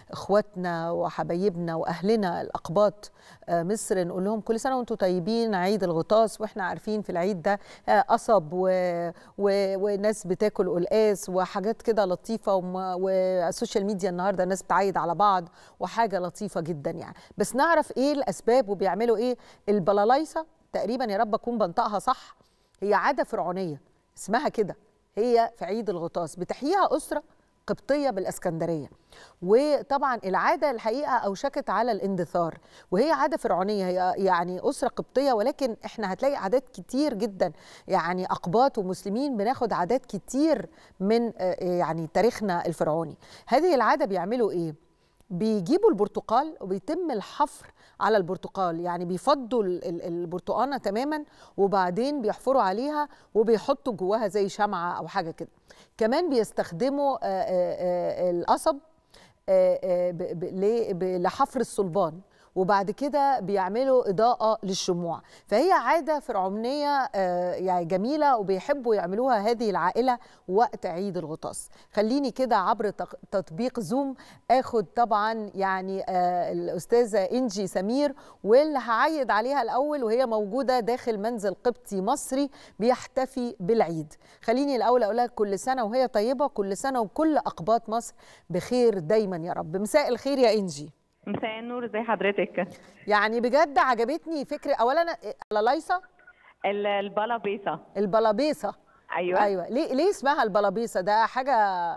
اخواتنا وحبايبنا واهلنا الاقباط آه، مصر نقول لهم كل سنه وانتم طيبين عيد الغطاس واحنا عارفين في العيد ده آه، قصب و... و... وناس بتاكل قلقاس وحاجات كده لطيفه وم... والسوشيال ميديا النهارده الناس بتعيد على بعض وحاجه لطيفه جدا يعني بس نعرف ايه الاسباب وبيعملوا ايه البلالايصه تقريبا يا رب اكون بنطقها صح هي عاده فرعونيه اسمها كده هي في عيد الغطاس بتحييها اسره قبطيه بالاسكندريه وطبعا العاده الحقيقه اوشكت على الاندثار وهي عاده فرعونيه هي يعني اسره قبطيه ولكن احنا هتلاقي عادات كتير جدا يعني اقباط ومسلمين بناخد عادات كتير من آه، يعني تاريخنا الفرعوني هذه العاده بيعملوا ايه بيجيبوا البرتقال وبيتم الحفر على البرتقال يعني بيفضوا ال- ال- البرتقانه تماما وبعدين بيحفروا عليها وبيحطوا جواها زي شمعه او حاجه كده كمان بيستخدموا آه، آه، آه، القصب آه، آه، ب- ب- ل- ب- لحفر الصلبان وبعد كده بيعملوا إضاءة للشموع فهي عادة فرعونية آه، يعني جميلة وبيحبوا يعملوها هذه العائلة وقت عيد الغطاس خليني كده عبر تق- تطبيق زوم اخد طبعا يعني آه، الأستاذة إنجي سمير واللي هعيد عليها الأول وهي موجودة داخل منزل قبطي مصري بيحتفي بالعيد خليني الأول أقول لها كل سنة وهي طيبة كل سنة وكل أقباط مصر بخير دايما يا رب مساء الخير يا إنجي مساء النور ازي حضرتك يعني بجد عجبتني فكرة أولا لالايصة ال- البلابيصه البلابيصة ايوه, أيوة ليه ليه اسمها البلابيصة ده حاجة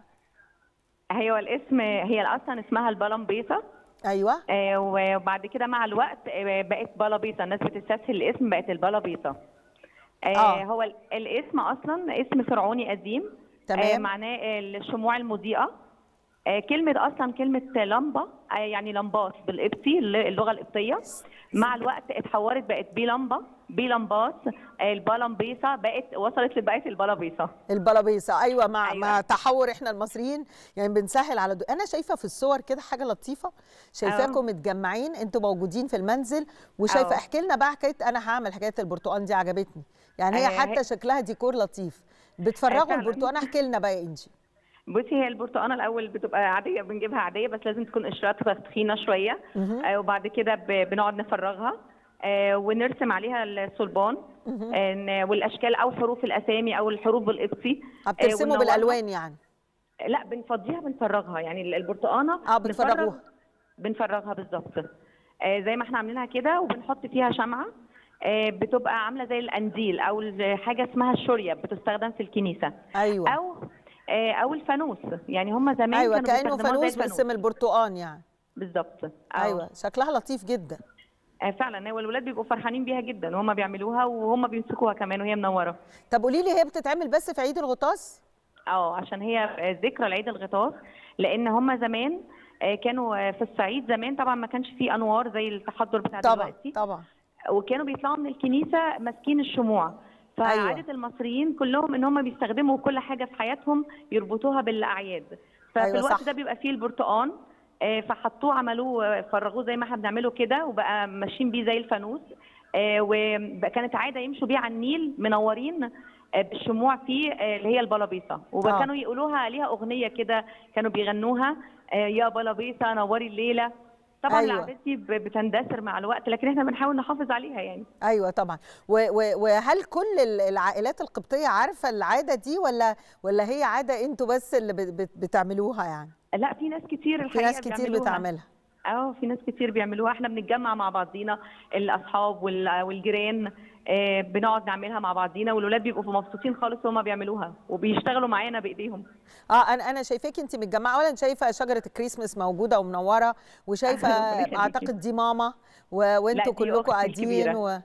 هي الاسم هي اصلا اسمها البلمبيصه أيوة آه، وبعد كده مع الوقت آه، بقت بلابيصه الناس بتستسهل الاسم بقت البلابيصه آه، آه. هو ال- الاسم اصلا اسم فرعوني قديم تمام. آه، معناه الشموع المضيئه آه، كلمة أصلا كلمة لمبة آه، يعني لمبات بالقبطي الل- اللغة القبطية مع الوقت اتحورت بقت بلمبة بلمبات آه، البلمبيصة بقت وصلت لبقت البلابيصة البلابيصة أيوة مع أيوة. مع تحور إحنا المصريين يعني بنسهل على دو... أنا شايفة في الصور كده حاجة لطيفة شايفاكم متجمعين أنتوا موجودين في المنزل وشايفة أه. احكي لنا بقى حكاية أنا هعمل حكاية البرتقال دي عجبتني يعني هي آه، حتى هي- شكلها ديكور لطيف بتفرغوا فعلاً. البرتقال احكي لنا بقى يا إنجي بصي هي البرتقانه الاول بتبقى عاديه بنجيبها عاديه بس لازم تكون قشرتها تخينه شويه آه وبعد كده ب- بنقعد نفرغها آه ونرسم عليها الصلبان آه ن- والاشكال او حروف الاسامي او الحروف بالقبطي آه، بترسموا وننورها. بالألوان يعني لا بنفضيها بنفرغها يعني ال- البرتقانه اه بتفرغوها نفرغ- بنفرغها بالظبط آه زي ما احنا عاملينها كده وبنحط فيها شمعه آه بتبقى عامله زي القنديل او ال- حاجه اسمها الشوريه بتستخدم في الكنيسه أيوة او آه، او الفانوس يعني هم زمان أيوة كانوا كأنه بيستخدموها زي فانوس بس من البرتقال يعني بالظبط أو- أيوة شكلها لطيف جدا آه، فعلا هو الولاد بيبقوا فرحانين بيها جدا وهم بيعملوها وهم بيمسكوها كمان وهي منوره طب قولي لي هي بتتعمل بس في عيد الغطاس اه عشان هي آه، ذكرى لعيد الغطاس لان هم زمان آه، كانوا آه، في الصعيد زمان طبعا ما كانش فيه انوار زي التحضر بتاع طبعا دلوقتي طبعا وكانوا بيطلعوا من الكنيسه ماسكين الشموع فعادة أيوة. المصريين كلهم ان هم بيستخدموا كل حاجه في حياتهم يربطوها بالاعياد ففي أيوة، الوقت صح. ده بيبقى فيه البرتقان آه، فحطوه عملوه آه، فرغوه زي ما احنا بنعمله كده وبقى ماشيين بيه زي الفانوس آه، وكانت عاده يمشوا بيه على النيل منورين آه، بالشموع فيه آه، اللي هي البلابيصه وكانوا يقولوها ليها اغنيه كده كانوا بيغنوها آه، يا بلابيصه نوري الليله طبعا أيوة. العادات دي ب- بتندثر مع الوقت لكن احنا بنحاول نحافظ عليها يعني ايوه طبعا و- و- وهل كل ال- العائلات القبطيه عارفه العاده دي ولا ولا هي عاده انتوا بس اللي بت- بت- بتعملوها يعني لا في ناس كتير في الحقيقه ناس كتير بيعملوها. بتعملها اه في ناس كتير بيعملوها احنا بنتجمع مع بعضينا الاصحاب وال- والجيران آه، بنقعد نعملها مع بعضينا والولاد بيبقوا مبسوطين خالص وهما بيعملوها وبيشتغلوا معانا بايديهم اه انا انا شايفاكي انت متجمعه اولا شايفه شجره الكريسماس موجوده ومنوره وشايفه ربنا يخليكي. اعتقد دي ماما و- وانتوا دي كلكم أختي قاعدين الكبيرة. و...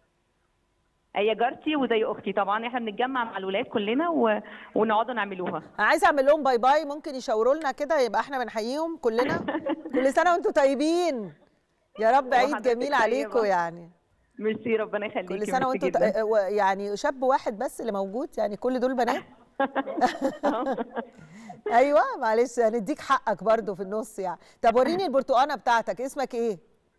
هي جارتي وزي اختي طبعا احنا بنتجمع مع الولاد كلنا و... ونقعدوا نعملوها انا عايزه اعمل لهم باي باي ممكن يشاوروا لنا كده يبقى احنا بنحييهم كلنا كل سنه وانتم طيبين يا رب عيد وحضرتك جميل طيبة. عليكم يعني ميرسي ربنا يخليكي كل سنه ميرسي وانتم جداً. ط- و- يعني شاب واحد بس اللي موجود يعني كل دول بنات ايوه معلش هنديك حقك برضو في النص يعني طب وريني البرتقانه بتاعتك اسمك ايه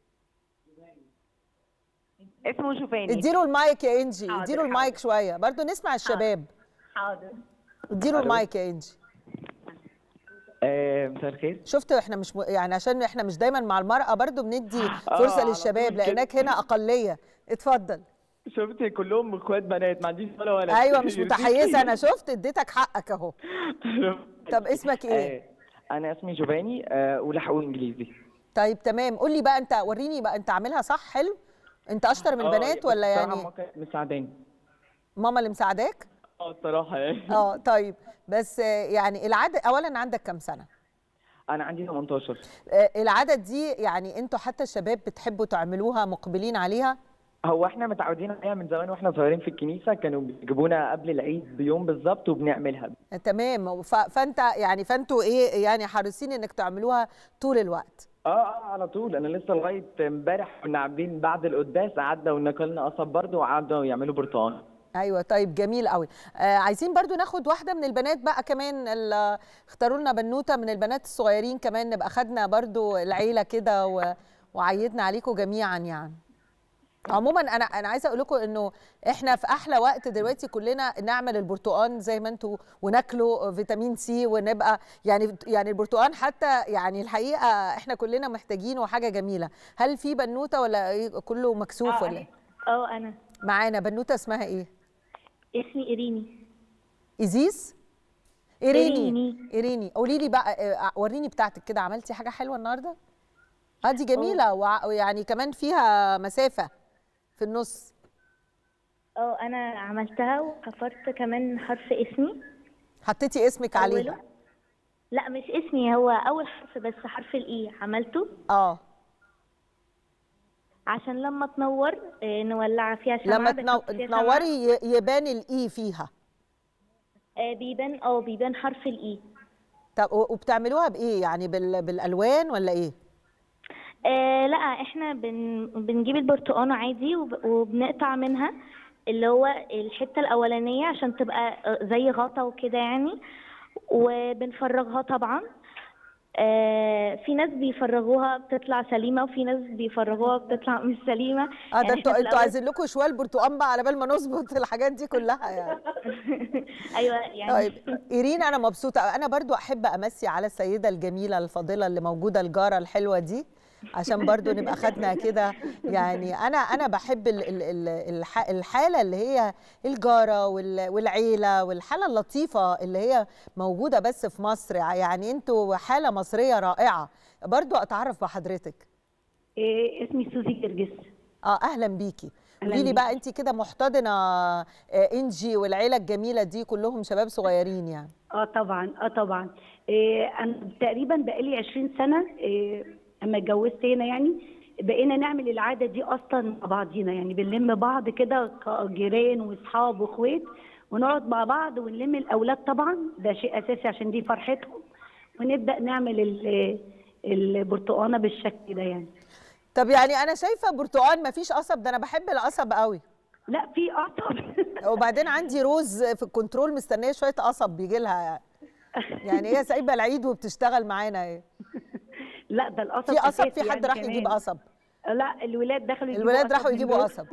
اسمه شوفاني اديله المايك يا انجي حاضر، اديله المايك شويه برضو نسمع الشباب حاضر اديله ألو. المايك يا انجي آه، مساء الخير شفت احنا مش م... يعني عشان احنا مش دايما مع المرأة برضو بندي آه، فرصة على للشباب طول كده. لانك هنا اقلية اتفضل شفت كلهم اخوات بنات ما عنديش ولا ولد ايوه مش متحيزة انا شفت اديتك حقك اهو طب اسمك ايه آه، انا اسمي جوفاني آه، اولى حقوق انجليزي طيب تمام قول لي بقى انت وريني بقى انت عاملها صح حلو انت اشطر من آه، البنات ولا بصراحة يعني ماما كانت مساعداني ماما اللي مساعداك اه الصراحه يعني اه طيب بس آه، يعني العدد اولا عندك كام سنة انا عندي 18 آه، العدد دي يعني انتوا حتى الشباب بتحبوا تعملوها مقبلين عليها هو احنا متعودين عليها من زمان واحنا صغيرين في الكنيسه كانوا بيجيبونا قبل العيد بيوم بالظبط وبنعملها تمام ف- فانت يعني فانتوا ايه يعني حريصين انك تعملوها طول الوقت اه اه على طول انا لسه لغايه امبارح كنا عاملين بعد القداس قعدنا وناكلنا قصب برضه وقعدوا يعملوا برتقال ايوه طيب جميل قوي آه عايزين برضو ناخد واحده من البنات بقى كمان ال- اختاروا لنا بنوته من البنات الصغيرين كمان نبقى خدنا برضو العيله كده و- وعيدنا عليكم جميعا يعني عموما انا انا عايزه اقول لكم انه احنا في احلى وقت دلوقتي كلنا نعمل البرتقال زي ما انتوا وناكله فيتامين سي ونبقى يعني يعني البرتقال حتى يعني الحقيقه احنا كلنا محتاجينه وحاجه جميله هل في بنوته ولا إيه كله مكسوف ولا إيه؟ اه انا معانا بنوته اسمها ايه اسمي ايريني ايزيس ايريني إيريني. ايريني قولي لي بقى آه، وريني بتاعتك كده عملتي حاجه حلوه النهارده اه دي جميله وع- ويعني كمان فيها مسافه في النص اه انا عملتها وحفرت كمان حرف اسمي حطيتي اسمك عليها أوله. لا مش اسمي هو اول حرف بس حرف الاي عملته اه عشان لما تنور آه، نولع فيها شمعة لما بنحط تنو... فيها شمعة. تنوري ي- يبان الاي فيها آه، بيبان اه بيبان حرف الاي طب و- وبتعملوها بايه يعني بال... بالالوان ولا ايه آه لا احنا بن بنجيب البرتقانة عادي وب- وبنقطع منها اللي هو الحتة الأولانية عشان تبقى آه، زي غطا وكده يعني وبنفرغها طبعا آه في ناس بيفرغوها بتطلع سليمة وفي ناس بيفرغوها بتطلع مش سليمة اه ده يعني انتوا إحنا في انتوا الأول- عايزين لكم شوال برتقال بقى على بال ما نظبط الحاجات دي كلها يعني ايوه يعني طيب ايرين انا مبسوطه انا برضو احب امسي على السيده الجميله الفاضله اللي موجوده الجاره الحلوه دي عشان برضو نبقى خدنا كده يعني انا انا بحب ال ال ال الح- الحاله اللي هي الجاره وال- والعيله والحاله اللطيفه اللي هي موجوده بس في مصر يعني انتوا حاله مصريه رائعه برضو اتعرف بحضرتك إيه اسمي سوزي جرجس اه اهلا بيكي أهلاً قولي لي بيكي. بقى انت كده محتضنه آه، انجي والعيله الجميله دي كلهم شباب صغيرين يعني اه طبعا اه طبعا إيه انا تقريبا بقالي 20 سنه إيه اما اتجوزت هنا يعني بقينا نعمل العاده دي اصلا مع بعضينا يعني بنلم بعض كده كجيران واصحاب واخوات ونقعد مع بعض ونلم الاولاد طبعا ده شيء اساسي عشان دي فرحتهم ونبدا نعمل ال- البرتقانه بالشكل ده يعني طب يعني انا شايفه برتقال مفيش قصب ده انا بحب القصب قوي لا في قطب وبعدين عندي روز في الكنترول مستنيه شويه قصب بيجي لها يعني يعني هي سايبه العيد وبتشتغل معانا ايه لا ده القصب في قصب أساسي في حد يعني راح كمان. يجيب قصب لا الولاد دخلوا يجيبوا الولاد قصب راحوا من يجيبوا دول. قصب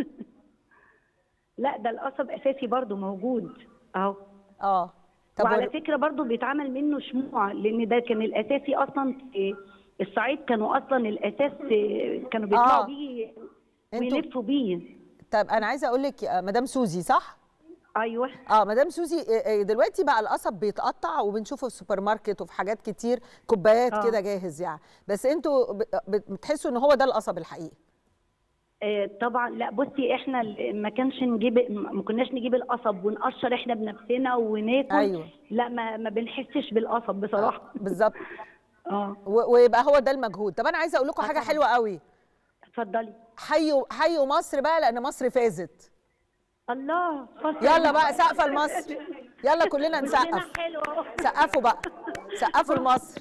لا ده القصب اساسي برضو موجود اهو اه طب وعلى ور- فكره برضو بيتعمل منه شموع لان ده كان الاساسي اصلا في الصعيد كانوا اصلا الاساس كانوا بيطلعوا آه. بيه انتوا ويلفوا بيه طب انا عايزه اقول لك آه، مدام سوزي صح ايوه اه مدام سوزي آه، آه، دلوقتي بقى القصب بيتقطع وبنشوفه في السوبر ماركت وفي حاجات كتير كوبايات آه. كده جاهز يعني بس انتوا ب- ب- بتحسوا ان هو ده القصب الحقيقي آه، طبعا لا بصي احنا ال- ما كانش نجيب ما كناش نجيب القصب ونقشر احنا بنفسنا وناكل أيوة. لا ما ما بنحسش بالقصب بصراحه بالظبط اه و- ويبقى هو ده المجهود طب انا عايزه اقول لكم آه حاجه طبعاً. حلوه قوي اتفضلي حيوا حيوا مصر بقى لان مصر فازت الله فصل. يلا بقى سقفه لمصر يلا كلنا نسقف كلنا حلو أهو. سقفوا بقى سقفوا لمصر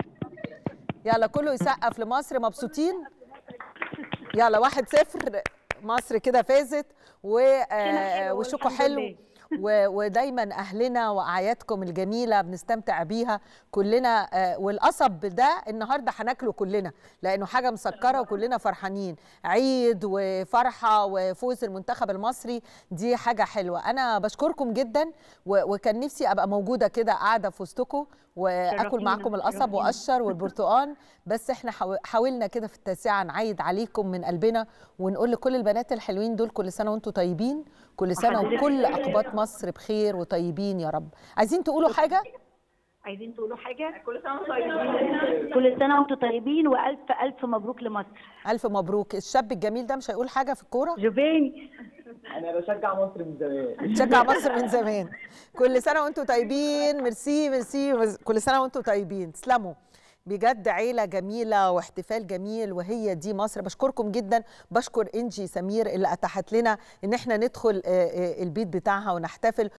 يلا كله يسقف لمصر مبسوطين يلا واحد صفر مصر كده فازت و آه، حلو وشكوا والحمد حلو لله. و- ودايما اهلنا واعيادكم الجميله بنستمتع بيها كلنا آه، والقصب ده النهارده هناكله كلنا لانه حاجه مسكره وكلنا فرحانين عيد وفرحه وفوز المنتخب المصري دي حاجه حلوه انا بشكركم جدا و- وكان نفسي ابقى موجوده كده قاعده في وسطكم واكل شرفينا، معاكم القصب شرفينا. وقشر والبرتقال بس احنا حاو- حاولنا كده في التاسعه نعيد عليكم من قلبنا ونقول لكل البنات الحلوين دول كل سنه وانتم طيبين كل سنه وحضرتك وكل طيبة. اقباط مصر بخير وطيبين يا رب عايزين تقولوا حاجه عايزين تقولوا حاجه كل سنه وانتم طيبين كل سنه وانتم طيبين والف الف مبروك لمصر الف مبروك الشاب الجميل ده مش هيقول حاجه في الكوره جوفاني انا بشجع مصر من زمان تشجع مصر من زمان كل سنه وانتم طيبين ميرسي ميرسي كل سنه وانتم طيبين تسلموا بجد عيلة جميلة واحتفال جميل وهي دي مصر بشكركم جدا بشكر انجي سمير اللي اتاحت لنا ان احنا ندخل آه، آه، البيت بتاعها ونحتفل